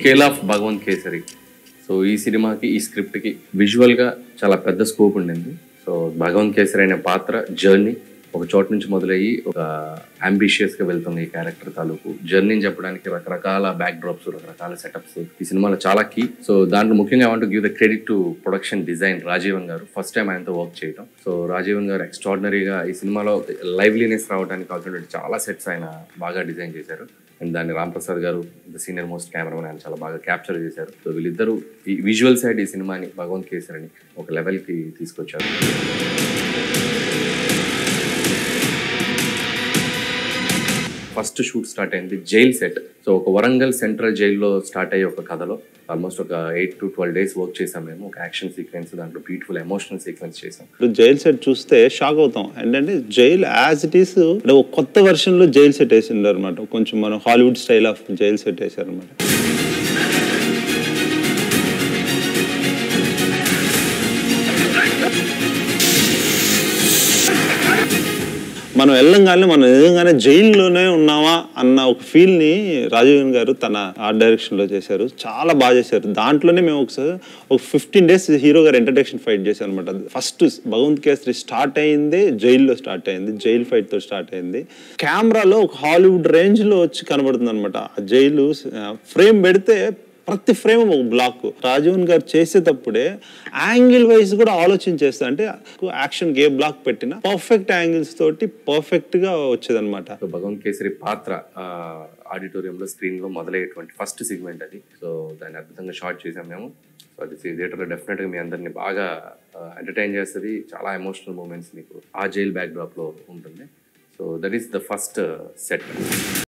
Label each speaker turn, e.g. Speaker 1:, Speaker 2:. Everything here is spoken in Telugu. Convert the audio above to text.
Speaker 1: scale of Bhagavanth Kesari so ఈ సినిమాకి ఈ స్క్రిప్ట్కి విజువల్గా చాలా పెద్ద స్కోప్ ఉండింది సో భగవంత్ కేసరి అనే పాత్ర జర్నీ ఒక చోట నుంచి మొదలయ్యి ఒక అంబిషియస్ గా వెళ్తుంది ఈ క్యారెక్టర్ తాలూకు జర్నీని చెప్పడానికి రకరకాల బ్యాక్ డ్రాప్స్ రకరకాల సెటప్స్ ఈ సినిమాలో చాలా కీ సో దాంట్లో ముఖ్యంగా want give the credit to production design Rajeevan garu first time ఆయనతో వర్క్ చేయడం సో రాజీవన్ గారు ఎక్స్ట్రాడినరీగా ఈ సినిమాలో లైవ్లీనెస్ రావడానికి కావాల్సిన చాలా సెట్స్ ఆయన బాగా డిజైన్ చేశారు అండ్ దాన్ని రామ్ ప్రసాద్ గారు ద సీనియర్ మోస్ట్ కెమెరామెన్ ఆయన చాలా బాగా క్యాప్చర్ చేశారు సో వీళ్ళిద్దరూ ఈ విజువల్ సైడ్ ఈ సినిమాని భగవంత్ కేసరిని ఒక లెవెల్కి తీసుకొచ్చారు ఫస్ట్ షూట్ స్టార్ట్ అయింది జైల్ సెట్ సో ఒక వరంగల్ సెంట్రల్ జైల్లో స్టార్ట్ అయ్యే ఒక కథలో ఆల్మోస్ట్ ఒక eight to twelve days work చేసాం మేము ఒక యాక్షన్ సీక్వెన్స్ దాంట్లో బ్యూటిఫుల్ ఎమోషనల్ సీక్వెన్స్ చేసాం
Speaker 2: ఇప్పుడు జైల్ సెట్ చూస్తే షాక్ అవుతాం ఏంటంటే జైల్ యాజ్ ఇట్ ఈస్ అంటే ఒక కొత్త వెర్షన్ లో జైల్ సెట్ వేసిండ్రు అనమాట కొంచెం మనం Hollywood style of jail set వేసారు అనమాట మనం వెళ్ళంగానే మనం నిజంగానే జైల్లోనే ఉన్నామా అన్న ఒక ఫీల్ ని రాజీవన్ గారు తన ఆర్ట్ డైరెక్షన్ లో చేశారు చాలా బాగా చేశారు దాంట్లోనే మేము ఒకసారి ఒక ఫిఫ్టీన్ డేస్ హీరో గారు ఇంట్రడక్షన్ ఫైట్ చేశారు అనమాట ఫస్ట్ భగవంత్ కేసరి స్టార్ట్ అయింది జైల్లో స్టార్ట్ అయింది జైల్ ఫైట్ తో స్టార్ట్ అయింది కెమెరాలో ఒక హాలీవుడ్ రేంజ్ లో వచ్చి కనబడుతుంది అనమాట ఆ జైలు ఫ్రేమ్ పెడితే ప్రతి ఫ్రేమ్ ఒక బ్లాక్ రాజీవన్ గారు చేసేటప్పుడే యాంగిల్ వైజ్ కూడా ఆలోచన చేస్తా అంటే యాక్షన్ ఏ బ్లాక్ పెట్టినా పర్ఫెక్ట్ యాంగిల్స్ తోటి పర్ఫెక్ట్ గా వచ్చేదన్నమాట
Speaker 1: సో భగవంత్ కేసరి పాత్ర ఆడిటోరియంలో స్క్రీన్లో మొదలయ్యేటువంటి ఫస్ట్ సిగ్మెంట్ అది సో దాన్ని అద్భుతంగా షార్ట్ చేసాం మేము సో అది థియేటర్లో డెఫినెట్గా మీ అందరిని బాగా ఎంటర్టైన్ చేస్తుంది చాలా ఎమోషనల్ మూమెంట్స్ మీకు ఆ జైల్ బ్యాక్ డ్రాప్లో ఉంటుంది so that is the first set